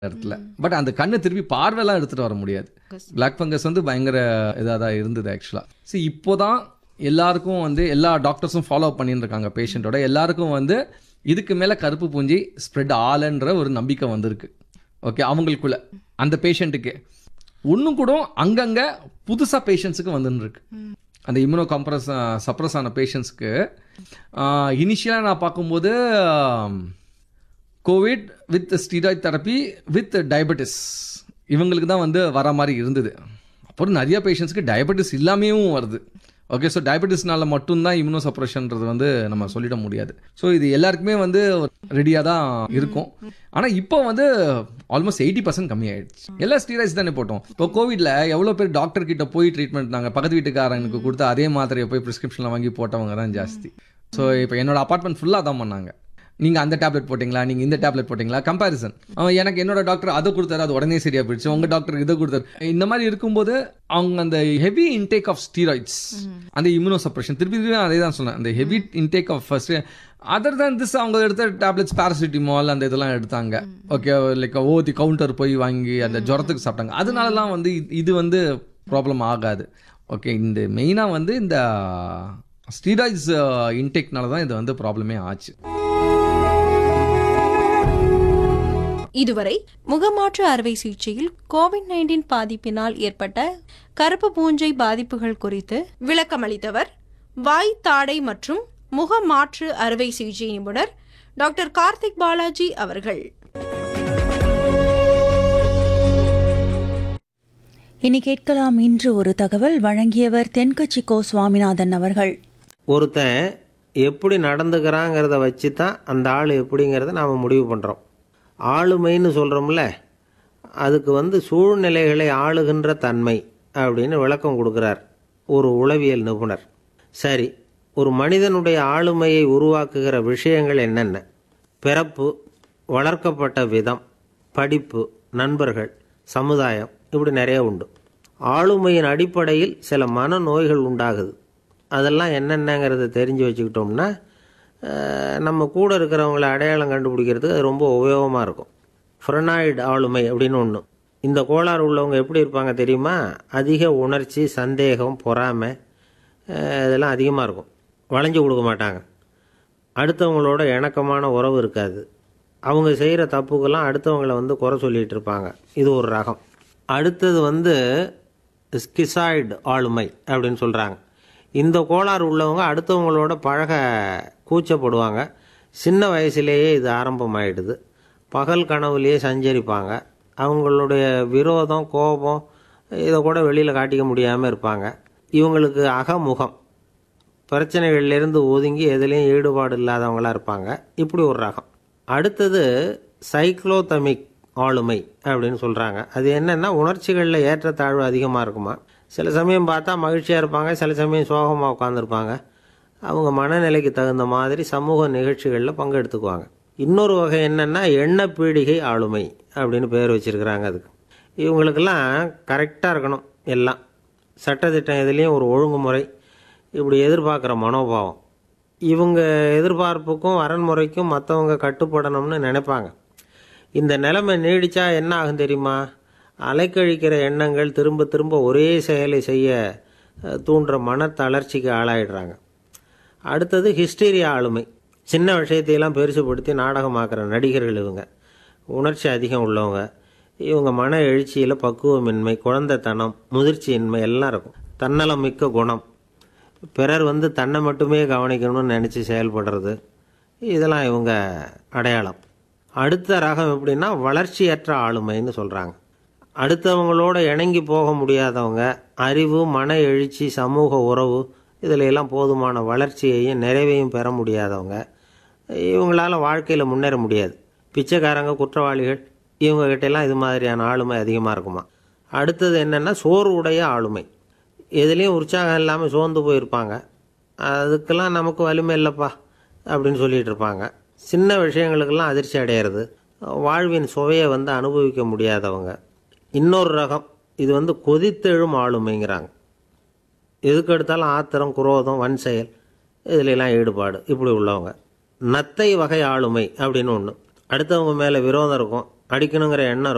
இடத்துல பட் அந்த கண்ணை திருப்பி பார்வைலாம் எடுத்துட்டு வர முடியாது பிளாக் ஃபங்கஸ் வந்து பயங்கர இதாக தான் இருந்தது ஆக்சுவலாக ஸோ இப்போ தான் எல்லாருக்கும் வந்து எல்லா டாக்டர்ஸும் ஃபாலோ பண்ணிட்டு இருக்காங்க பேஷண்ட்டோட எல்லாருக்கும் வந்து இதுக்கு மேலே கருப்பு பூஞ்சி ஸ்ப்ரெட் ஆலன்ற ஒரு நம்பிக்கை வந்திருக்கு ஓகே அவங்களுக்குள்ள அந்த பேஷண்ட்டுக்கு ஒன்றும் கூட அங்கங்கே புதுசாக பேஷண்ட்ஸுக்கு வந்துன்னு இருக்கு அந்த இம்யூனோ கம்ப்ரஸ் சப்ரஸ் ஆன பேஷண்ட்ஸ்க்கு இனிஷியலாக நான் பார்க்கும்போது covid with steroid therapy with diabetes இவங்களுக்கு தான் வந்து வர மாதிரி இருந்தது அப்புறம் நிறைய பேஷண்ட்ஸ்க்கு டயபெட்டிஸ் இல்லாமையும் வருது ஓகே ஸோ டயபெட்டிஸ்னால மட்டும்தான் இம்யூனோ சப்ரஷன்றது வந்து நம்ம சொல்லிட முடியாது ஸோ இது எல்லாருக்குமே வந்து ரெடியாக தான் இருக்கும் ஆனால் இப்போ வந்து ஆல்மோஸ்ட் எயிட்டி பர்சன்ட் கம்மியாயிடுச்சு எல்லா ஸ்டீராய்ட்ஸ் தானே போட்டோம் இப்போ கோவிட்ல எவ்வளோ பேர் டாக்டர் கிட்ட போய் ட்ரீட்மெண்ட் நாங்கள் பக்கத்து வீட்டுக்காரங்களுக்கு கொடுத்து அதே மாத்திரையை போய் ப்ரிஸ்கிரிப்ஷனில் வாங்கி போட்டவங்க தான் ஜாஸ்தி ஸோ இப்போ என்னோட அப்பார்ட்மெண்ட் ஃபுல்லாக தான் பண்ணாங்க நீங்கள் அந்த டேப்லெட் போட்டிங்களா நீங்கள் இந்த டேப்லெட் போட்டிங்களா கம்பேரிசன் அவன் எனக்கு என்னோட டாக்டர் அதை கொடுத்தாரு அது உடனே சரியா போயிடுச்சு உங்கள் டாக்டர் இதை கொடுத்தாரு இந்த மாதிரி இருக்கும்போது அவங்க அந்த ஹெவி இன்டேக் ஆஃப் ஸ்டீராய்ட்ஸ் அந்த இம்யூனோ சப்ரஷன் திருப்பி திருப்பி அதே தான் சொன்னேன் அந்த heavy intake of first other தான் திஸ் அவங்க எடுத்த டேப்லெட்ஸ் பேராசிட்டிமால் அந்த இதெல்லாம் எடுத்தாங்க ஓகே லைக் ஓதி கவுண்டர் போய் வாங்கி அந்த ஜுரத்துக்கு சாப்பிட்டாங்க அதனாலலாம் வந்து இது- இது வந்து ப்ராப்ளம் ஆகாது ஓகே இந்த மெயினாக வந்து இந்த ஸ்டீராய்ட்ஸ் இன்டேக்னால தான் இது வந்து ப்ராப்ளமே ஆச்சு இதுவரை முகமாற்று அறுவை சிகிச்சையில் கோவிட் நைன்டீன் பாதிப்பினால் ஏற்பட்ட கருப்பு பூஞ்சை பாதிப்புகள் குறித்து விளக்கமளித்தவர் வாய் தாடை மற்றும் முக மாற்று அறுவை சிகிச்சை நிபுணர் டாக்டர் கார்த்திக் பாலாஜி அவர்கள் இனி கேட்கலாம் இன்று ஒரு தகவல் வழங்கியவர் தென்கட்சி கோ சுவாமிநாதன் அவர்கள் ஒருத்தன் எப்படி நடந்துக்கிறாங்கிறத வச்சு தான் அந்த ஆள் எப்படிங்கிறத நாம் முடிவு பண்ணுறோம் ஆளுமைன்னு சொல்கிறோம்ல அதுக்கு வந்து சூழ்நிலைகளை ஆளுகின்ற தன்மை அப்படின்னு விளக்கம் கொடுக்குறார் ஒரு உளவியல் நிபுணர் சரி ஒரு மனிதனுடைய ஆளுமையை உருவாக்குகிற விஷயங்கள் என்னென்ன பிறப்பு வளர்க்கப்பட்ட விதம் படிப்பு நண்பர்கள் சமுதாயம் இப்படி நிறைய உண்டு ஆளுமையின் அடிப்படையில் சில மன நோய்கள் உண்டாகுது அதெல்லாம் என்னென்னங்கிறத தெரிஞ்சு வச்சுக்கிட்டோம்னா அஹ், நம்ம கூட இருக்கிறவங்கள அடையாளம் கண்டுபிடிக்கிறதுக்கு அது ரொம்ப உபயோகமாக இருக்கும் ஃப்ரெனாய்டு ஆளுமை அப்படின்னு ஒன்று இந்த கோளாறு உள்ளவங்க எப்படி இருப்பாங்க தெரியுமா அதிக உணர்ச்சி சந்தேகம் பொறாமை அஹ், இதெல்லாம் அதிகமாக இருக்கும் வளைஞ்சு கொடுக்க மாட்டாங்க அடுத்தவங்களோட இணக்கமான உறவு இருக்காது அவங்க செய்கிற தப்புக்கெல்லாம் அடுத்தவங்கள வந்து குறை சொல்லிட்டு இருப்பாங்க இது ஒரு ரகம் அடுத்தது வந்து ஸ்கிசாய்டு ஆளுமை அப்படின்னு சொல்கிறாங்க இந்த கோளாறு உள்ளவங்க அடுத்தவங்களோட பழக கூச்சப்படுவாங்க சின்ன வயசுலேயே இது ஆரம்பமாயிடுது பகல் கனவுலேயே சஞ்சரிப்பாங்க அவங்களுடைய விரோதம் கோபம் இதை கூட வெளியில் காட்டிக்க முடியாமல் இருப்பாங்க இவங்களுக்கு அகமுகம் பிரச்சனைகள்லேருந்து ஒதுங்கி எதுலேயும் ஈடுபாடு இல்லாதவங்களா இருப்பாங்க இப்படி ஒரு ரகம் அடுத்தது சைக்ளோதமிக் ஆளுமை அப்படின்னு சொல்கிறாங்க அது என்னென்னா உணர்ச்சிகளில் ஏற்றத்தாழ்வு அதிகமாக இருக்குமா சில சமயம் பார்த்தா மகிழ்ச்சியாக இருப்பாங்க சில சமயம் சோகமாக உட்காந்துருப்பாங்க அவங்க மனநிலைக்கு தகுந்த மாதிரி சமூக நிகழ்ச்சிகளில் பங்கெடுத்துக்குவாங்க இன்னொரு வகை என்னென்னா எண்ண பீடிகை ஆளுமை அப்படின்னு பேர் வச்சுருக்கிறாங்க அதுக்கு இவங்களுக்கெல்லாம் கரெக்டாக இருக்கணும் எல்லாம் சட்டத்திட்டம் எதுலேயும் ஒரு ஒழுங்குமுறை இப்படி எதிர்பார்க்குற மனோபாவம் இவங்க எதிர்பார்ப்புக்கும் வரன்முறைக்கும் மற்றவங்க கட்டுப்படணும்னு நினைப்பாங்க இந்த நிலைமை நீடிச்சா என்ன ஆகும் தெரியுமா அலைக்கழிக்கிற எண்ணங்கள் திரும்ப திரும்ப ஒரே செயலை செய்ய அஹ், தூண்டுற மன தளர்ச்சிக்கு ஆளாயிடுறாங்க அடுத்தது ஹிஸ்டீரியா ஆளுமை சின்ன விஷயத்தையெல்லாம் பெருசுபடுத்தி நாடகமாக்குற நடிகர்கள் இவங்க உணர்ச்சி அதிகம் உள்ளவங்க இவங்க மன எழுச்சியில் பக்குவமின்மை குழந்தைத்தனம் முதிர்ச்சியின்மை எல்லாம் இருக்கும் தன்னலம் மிக்க குணம் பிறர் வந்து தன்னை மட்டுமே கவனிக்கணும்னு நினச்சி செயல்படுறது இதெல்லாம் இவங்க அடையாளம் அடுத்த ரகம் எப்படின்னா வளர்ச்சியற்ற ஆளுமைன்னு சொல்கிறாங்க அடுத்தவங்களோட இணங்கி போக முடியாதவங்க அறிவு மன எழுச்சி சமூக உறவு இதில் எல்லாம் போதுமான வளர்ச்சியையும் நிறைவையும் பெற முடியாதவங்க இவங்களால வாழ்க்கையில் முன்னேற முடியாது பிச்சைக்காரங்க குற்றவாளிகள் இவங்ககிட்ட எல்லாம் இது மாதிரியான ஆளுமை அதிகமாக இருக்குமா அடுத்தது என்னென்னா சோர்வுடைய ஆளுமை எதுலேயும் உற்சாகம் இல்லாமல் சோர்ந்து போயிருப்பாங்க அதுக்கெல்லாம் நமக்கு வலிமை இல்லைப்பா அப்படின்னு சொல்லிட்டு இருப்பாங்க சின்ன விஷயங்களுக்கெல்லாம் அதிர்ச்சி அடையிறது வாழ்வின் சுவையை வந்து அனுபவிக்க முடியாதவங்க இன்னொரு ரகம் இது வந்து கொதித்தெழும் ஆளுமைங்கிறாங்க எதுக்கு எடுத்தாலும் ஆத்திரம் குரோதம் வன் செயல் இதுல எல்லாம் ஈடுபாடு இப்படி உள்ளவங்க நத்தை வகை ஆளுமை அப்படின்னு ஒன்று அடுத்தவங்க மேலே விரோதம் இருக்கும் அடிக்கணுங்கிற எண்ணம் இருக்கும்